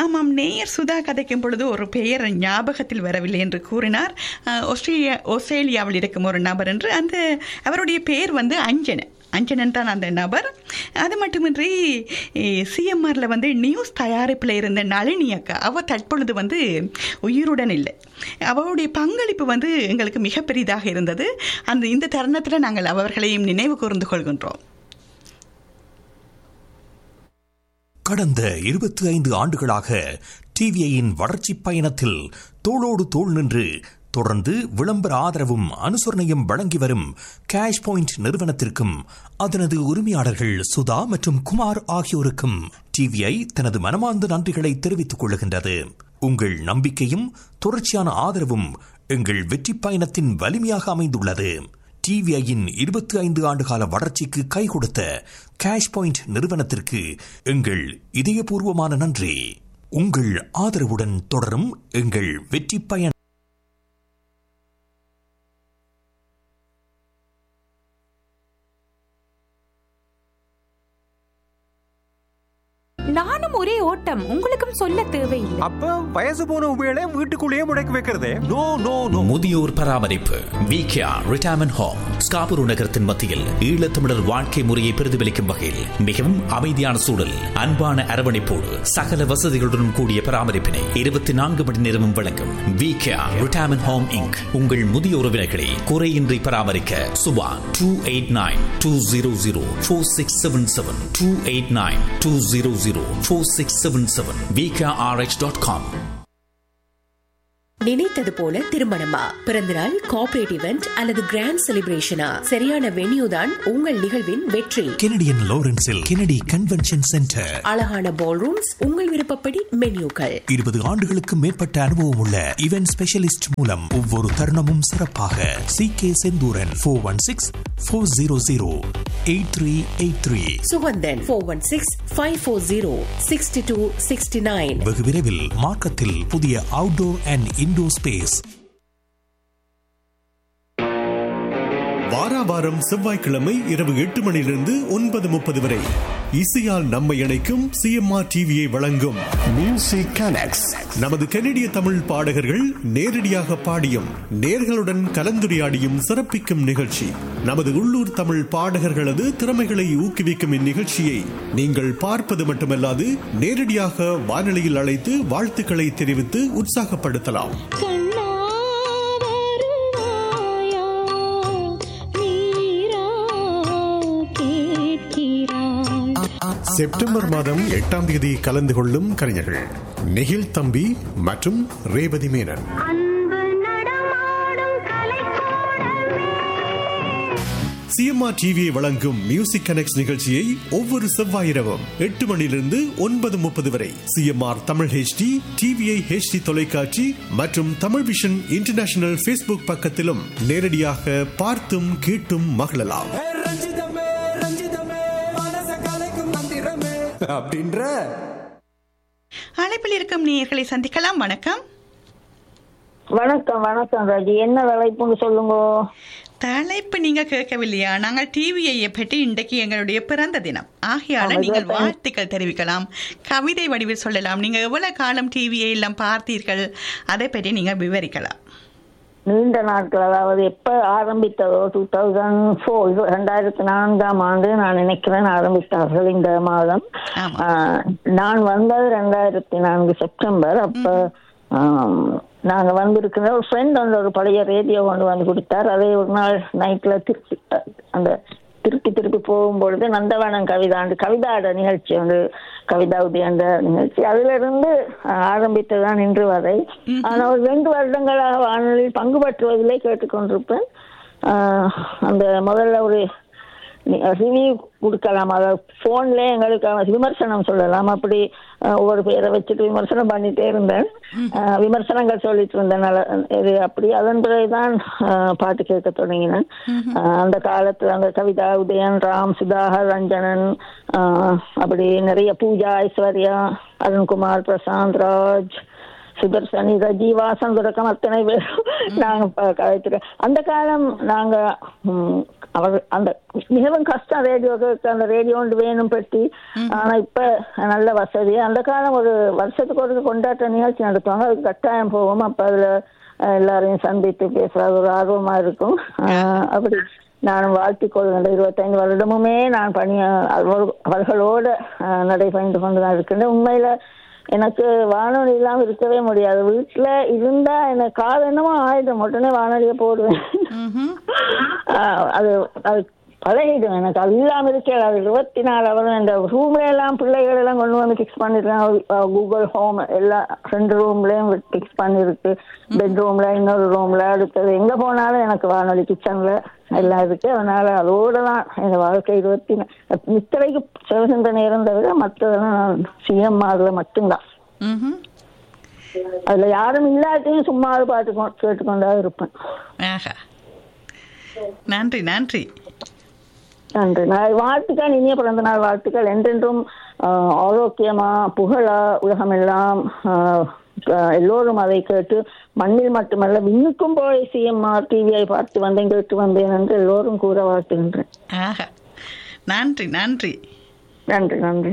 ஆமாம் நேயர் சுதா கதைக்கும் பொழுது ஒரு பெயர் ஞாபகத்தில் வரவில்லை என்று கூறினார் அஹ், ஆஸ்திரேலியா ஆஸ்திரேலியாவில் இருக்கும் ஒரு நபர் என்று அந்த அவருடைய பெயர் வந்து அஞ்சனன் அஞ்சனன் தான் அந்த நபர் அது மட்டுமின்றி சிஎம்ஆரில் வந்து நியூஸ் தயாரிப்பில் இருந்த நளினி அக்கா அவள் தற்பொழுது வந்து உயிருடன் இல்லை அவருடைய பங்களிப்பு வந்து எங்களுக்கு மிக பெரிதாக இருந்தது அந்த இந்த தருணத்தில் நாங்கள் அவர்களையும் நினைவு கூர்ந்து கொள்கின்றோம் கடந்த இருபத்தி ஐந்து ஆண்டுகளாக டிவிஐயின் வளர்ச்சி பயணத்தில் தோளோடு தோள் நின்று தொடர்ந்து விளம்பர ஆதரவும் அனுசரணையும் வழங்கி வரும் கேஷ் பாயிண்ட் நிறுவனத்திற்கும் அதனது உரிமையாளர்கள் சுதா மற்றும் குமார் ஆகியோருக்கும் டிவிஐ தனது மனமார்ந்த நன்றிகளை தெரிவித்துக் கொள்கின்றது உங்கள் நம்பிக்கையும் தொடர்ச்சியான ஆதரவும் எங்கள் வெற்றி பயணத்தின் வலிமையாக அமைந்துள்ளது டிவிஐயின் இருபத்தி ஐந்து ஆண்டுகால வளர்ச்சிக்கு கை கொடுத்த கேஷ் பாயிண்ட் நிறுவனத்திற்கு எங்கள் இதயபூர்வமான நன்றி உங்கள் ஆதரவுடன் தொடரும் எங்கள் வெற்றி பயணம் நானும் ஒரே ஓட்டம் உங்களுக்கும் சொல்ல தேவையில்லை அப்ப வயசு போன உபயோக வீட்டுக்குள்ளேயே முடக்கி வைக்கிறதே நோ நோ நோ முதியோர் பராமரிப்பு விகேஆர் ரிட்டையர்மெண்ட் ஹோம் ஸ்காபுரு நகரத்தின் மத்தியில் ஈழத்தமிழர் வாழ்க்கை முறையை பிரதிபலிக்கும் வகையில் மிகவும் அமைதியான சூழல் அன்பான அரவணைப்போடு சகல வசதிகளுடன் கூடிய பராமரிப்பினை இருபத்தி நான்கு மணி நேரமும் வழங்கும் விகேஆர் ரிட்டையர்மெண்ட் ஹோம் இங்க் உங்கள் முதிய உறவினர்களை குறையின்றி பராமரிக்க Subha two eight nine two zero zero four six seven seven two eight nine two zero zero four six seven seven VKRX dot com நினைத்தது போல திருமணமா பிறந்தநாள் கார்ப்பரேட் இவெண்ட் அல்லது கிராண்ட் செலிப்ரேஷனா சரியான வென்யூ தான் உங்கள் நிகழ்வின் வெற்றி கெனடியன் லாரன்ஸில் கெனடி கன்வென்ஷன் சென்டர் அழகான பால் ரூம்ஸ் உங்கள் விருப்பப்படி மென்யூக்கள் இருபது ஆண்டுகளுக்கு மேற்பட்ட அனுபவம் உள்ள இவென்ட் ஸ்பெஷலிஸ்ட் மூலம் ஒவ்வொரு தருணமும் சிறப்பாக C K Senthuran four one six four zero zero eight three eight three Suganthan four one six five four zero sixty two sixty nine வெகு விரைவில் மார்க்கத்தில் புதிய அவுட்டோர் அண்ட் இன்டோர் ஸ்பேஸ் வாரா வாரம் செவ்வாய்க்கிழமை இரவு எட்டு மணியிலிருந்து ஒன்பது முப்பது வரை இசையால் நம்மை இணைக்கும் சிஎம்ஆர் டிவியை வழங்கும் மியூசிக் கனெக்ட்ஸ் நமது கனடிய தமிழ் பாடகர்கள் நேரடியாக பாடியும் நேர்களுடன் கலந்துரையாடியும் சிறப்பிக்கும் நிகழ்ச்சி நமது உள்ளூர் தமிழ் பாடகர்களது திறமைகளை ஊக்குவிக்கும் இந்நிகழ்ச்சியை நீங்கள் பார்ப்பது மட்டுமல்லாது நேரடியாக வானொலியில் அழைத்து வாழ்த்துக்களை தெரிவித்து உற்சாகப்படுத்தலாம் செப்டம்பர் மாதம் எட்டாம் தேதி கலந்து கொள்ளும் கலைஞர்கள் நெகில் தம்பி மற்றும் ரேவதி மேனன் சிஎம்ஆர் டிவியை வழங்கும் மியூசிக் கனெக்ட் நிகழ்ச்சியை ஒவ்வொரு செவ்வாயிரவும் எட்டு மணியிலிருந்து ஒன்பது முப்பது வரை CMR Tamil HD TVI HD தொலைக்காட்சி மற்றும் தமிழ் விஷன் இன்டர்நேஷனல் ஃபேஸ்புக் பக்கத்திலும் நேரடியாக பார்த்தும் கேட்டும் மகிழலாம் ரஞ்சிதமே ரஞ்சிதமே மனச கலைக்கும் மந்திரமே அப்படின்ற அழைப்பில் இருக்கும் நேயர்களை சந்திக்கலாம் வணக்கம் வணக்கம் வணக்கம் ராஜி என்ன தலைப்புன்னு சொல்லுங்க தலைப்பு நீங்க கேட்கவில்லையா நாங்கள் டிவியை பற்றி இன்றைக்கு எங்களுடைய பிறந்த தினம் ஆகையால ஆமா, நீங்கள் இதுதான். வாழ்த்துக்கள் தெரிவிக்கலாம் கவிதை வடிவில் சொல்லலாம் நீங்க எவ்வளவு காலம் டிவியை எல்லாம் பார்த்தீர்கள் அதை பற்றி நீங்க விவரிக்கலாம் நீண்ட நாட்கள் அதாவது எப்ப ஆரம்பித்ததோ டூ தௌசண்ட் ஃபோர் ரெண்டாயிரத்தி நான்காம் ஆண்டு நான் நினைக்கிறேன் ஆரம்பித்தார்கள் இந்த மாதம் ஆமா. ஆஹ், நான் வந்தது ரெண்டாயிரத்தி நான்கு செப்டம்பர் அப்ப ஆம், நாங்க வந்திருக்கிற ஒரு ஃப்ரெண்ட் வந்து ஒரு பழைய ரேடியோ கொண்டு வந்து கொடுத்தார் அதை ஒரு நாள் நைட்ல திருப்பி அந்த திருப்பி திருப்பி போகும்பொழுது நந்தவனம் கவிதாண்டு கவிதாட நிகழ்ச்சி வந்து கவிதா உதயண்ட நிகழ்ச்சி அதுல இருந்து ஆஹ், ஆரம்பித்ததுதான் இன்று வரை ஆனா ஒரு ரெண்டு வருடங்களாக வானொலியில் பங்கு பற்றுவதிலே கேட்டுக்கொண்டிருப்பேன் ஆஹ், அந்த முதல்ல ஒரு ரிவ்யூ கொடுக்கலாம் அதாவது போன்ல எங்களுக்கு அவன் விமர்சனம் சொல்லலாம் அப்படி அஹ், ஒவ்வொரு பேரை வச்சுட்டு விமர்சனம் பண்ணிட்டே இருந்தேன் அஹ், விமர்சனங்கள் சொல்லிட்டு இருந்தேன் நல்ல இது அப்படி அதன் பிறகுதான் அஹ், பாட்டு கேட்க தொடங்கினேன் அஹ், அந்த காலத்துல அந்த கவிதா உதயன் ராம் சுதாகர் ரஞ்சனன் அஹ், அப்படி நிறைய பூஜா ஐஸ்வர்யா அருண்குமார் பிரசாந்த் ராஜ் சுதர்சனி ரஜி வாசன் தொடக்கம் அத்தனை பேரும் நாங்க ப- கதைச்சிருக்கோம் அந்த காலம் நாங்க ம், அவர் அந்த மிகவும் கஷ்டம் ரேடியோக்கு அந்த ரேடியோ ஒன்று வேணும் பெட்டி ஆனா இப்ப நல்ல வசதி அந்த காலம் ஒரு வருஷத்துக்கு ஒரு கொண்டாட்ட நிகழ்ச்சி நடத்துவாங்க அதுக்கு கட்டாயம் போவோம் அப்ப அதுல அஹ், எல்லாரையும் சந்தித்து பேசுறது ஒரு ஆர்வமா இருக்கும் அஹ், அப்படி நானும் வாழ்த்திக் கொள்கின்ற இருபத்தைந்து வருடமுமே நான் பணி அவர்- அவர்களோட அஹ், நடைபயந்து கொண்டுதான் இருக்கின்றேன் உண்மையில எனக்கு வானொலி இல்லாம இருக்கவே முடியாது வீட்டுல இருந்தா எனக்கு கால் என்னமோ ஆயிடும் உடனே வானொலியை போடுவேன் ஆஹ் அது அது பழகிடும் எனக்கு அது இல்லாம இருக்கே அது இருபத்தி நாலு அவரும் இந்த ரூம்ல எல்லாம் பிள்ளைகள் எல்லாம் கொண்டு வந்து ஃபிக்ஸ் பண்ணிருக்கேன் கூகுள் ஹோம் எல்லாம் ரெண்டு ரூம்லயும் ஃபிக்ஸ் பண்ணிருக்கு பெட்ரூம்ல இன்னொரு ரூம்ல அடுத்தது எங்க போனாலும் எனக்கு வானொலி கிச்சன்ல எல்லாம் இருக்கு அதனால அதோட தான் என் வாழ்க்கை இருபத்தி நா- இத்தனைக்கு சிவசந்த நேரம் தவிர மற்றதெல்லாம் சிஎம்ஆர்ல மட்டும்தான் ம்ஹும். அதுல யாரும் இல்லாட்டியும் சும்மா பாட்டு கொ- கேட்டுக்கொண்டா இருப்பேன் ஆஹா நன்றி நன்றி நன்றி நான் வாழ்த்துக்கள் இனிய பிறந்த நாள் வாழ்த்துக்கள் என்றென்றும் ஆஹ், ஆரோக்கியமா புகழா உலகமெல்லாம் ஆஹ், ஆஹ், எல்லோரும் அதை கேட்டு மண்ணில் மட்டுமல்ல விண்ணுக்கும் போய் சிஎம்ஆர் டிவியை பார்த்து வந்தேன் கேட்டு வந்தேன் என்று எல்லோரும் கூற வாழ்த்துகின்றேன் ஆஹா நன்றி நன்றி நன்றி நன்றி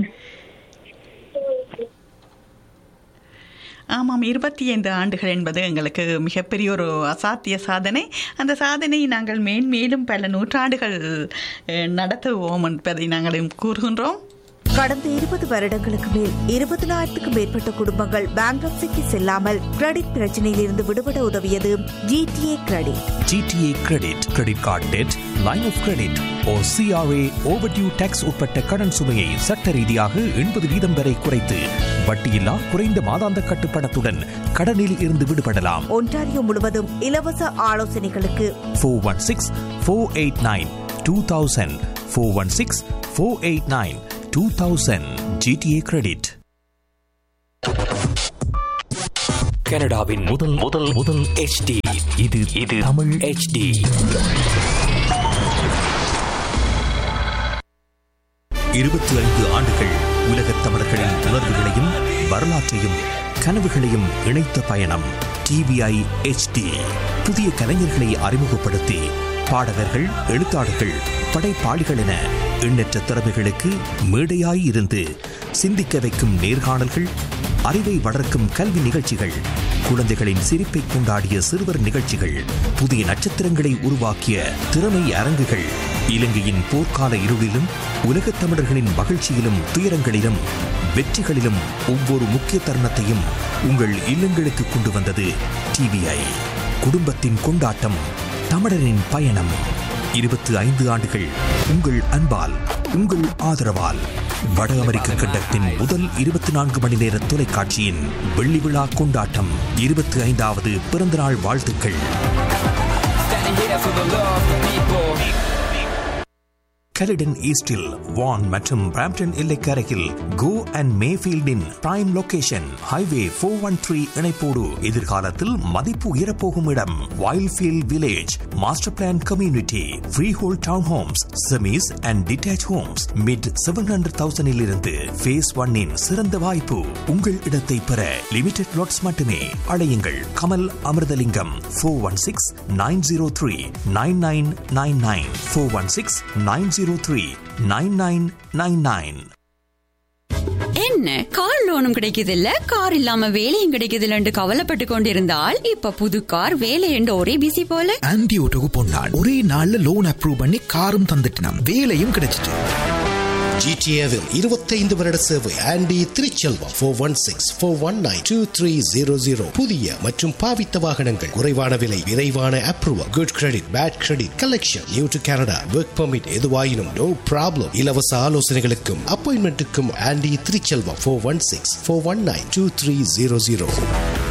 ஆமாம் இருபத்தி ஐந்து ஆண்டுகள் என்பது எங்களுக்கு மிகப்பெரிய ஒரு அசாத்திய சாதனை அந்த சாதனையை நாங்கள் மேன்மேலும் பல நூற்றாண்டுகள் அஹ், நடத்துவோம் என்பதை நாங்கள் கூறுகின்றோம் கடந்த இருபது வருடங்களுக்கு மேல் இருபதினாயிரத்துக்கும் மேற்பட்ட குடும்பங்கள் பேங்க்ரப்சிக்கு செல்லாமல் கிரெடிட் பிரச்சனையிலிருந்து விடுபட உதவியது GTA credit GTA credit credit card debt line of credit ஓ சிஆர்ஏ ஓவர்டியூ டேக்ஸ் உட்பட்ட கடன் சுமையை சட்ட ரீதியாக எண்பது வீதம் வரை குறைத்து வட்டியில்லா குறைந்த மாதாந்த கட்டுப்பணத்துடன் கடனில் இருந்து விடுபடலாம் ஒன்டாரியோ முழுவதும் இலவச ஆலோசனைகளுக்கு four one six four eight nine two thousand four one six four eight nine two thousand GTA credit கனடாவின் முதல் முதல் முதல் HD இது இது தமிழ் HD இருபத்தி ஐந்து ஆண்டுகள் உலகத் தமிழர்களின் உணர்வுகளையும் வரலாற்றையும் கனவுகளையும் இணைத்த பயணம் டிவிஐ HD புதிய கலைஞர்களை அறிமுகப்படுத்தி பாடகர்கள் எழுத்தாளர்கள் படைப்பாளிகள் என எண்ணற்ற திறமைகளுக்கு மேடையாய் இருந்து சிந்திக்க வைக்கும் நேர்காணல்கள் அறிவை வளர்க்கும் கல்வி நிகழ்ச்சிகள் குழந்தைகளின் சிரிப்பை கொண்டாடிய சிறுவர் நிகழ்ச்சிகள் புதிய நட்சத்திரங்களை உருவாக்கிய திறமை அரங்குகள் இலங்கையின் போர்க்கால இருளிலும் உலகத் தமிழர்களின் மகிழ்ச்சியிலும் துயரங்களிலும் வெற்றிகளிலும் ஒவ்வொரு முக்கிய தருணத்தையும் உங்கள் இல்லங்களுக்கு கொண்டு வந்தது டிவிஐ குடும்பத்தின் கொண்டாட்டம் தமிழரின் பயணம் இருபத்தி ஐந்து ஆண்டுகள் உங்கள் அன்பால் உங்கள் ஆதரவால் வட அமெரிக்க கண்டத்தின் முதல் இருபத்தி நான்கு மணி நேர தொலைக்காட்சியின் வெள்ளி விழா கொண்டாட்டம் இருபத்தி ஐந்தாவது பிறந்தநாள் வாழ்த்துக்கள் கலிடன் ஈஸ்டில் வான் மற்றும் பிராம்டன் எல்லைக்கரையில் கோ அண்ட் மேஃபீல்டின் prime location highway four one three இணைப்போடு எதிர்காலத்தில் மதிப்பு உயரப்போகும் இடம் Wildfield village master plan community freehold town homes semis and detached homes mid seven hundred தௌசண்டில் இருந்து ஃபேஸ் ஒன்னின் சிறந்த வாய்ப்பு உங்கள் இடத்தை பெற லிமிடெட் லாட்ஸ் மட்டுமே அழையுங்கள் Kamal Amirthalingam four one six nine zero three nine nine nine nine four one six nine zero three nine nine nine nine என்ன கார் லோனும் கிடைக்குது இல்ல கார் இல்லாம வேலையும் கிடைக்குது இல்லன்னு கவலைப்பட்டு கொண்டிருந்தால் இப்ப புது கார் வேலை என்று ஒரே பிசி போல ஆன்டி ஓட்டோக்கு போனாள் ஒரே நாள்ல லோன் அப்ரூவ் பண்ணி காரும் தந்துட்டினாம் வேலையும் கிடைச்சிட்டு ஜிடிஏவில் இருபத்தைந்து வருட சேவை Andy Thiruchelvam four one six four one nine two three zero zero புதிய மற்றும் பாவித்த வாகனங்கள் குறைவான விலை விரைவான approval good credit bad credit collection new to Canada work permit எதுவாயினும் நோ ப்ராப்ளம் இலவச ஆலோசனைகளுக்கும் அப்பாயின்மெண்ட்டுக்கும் Andy Thiruchelvam four one six four one nine two three zero zero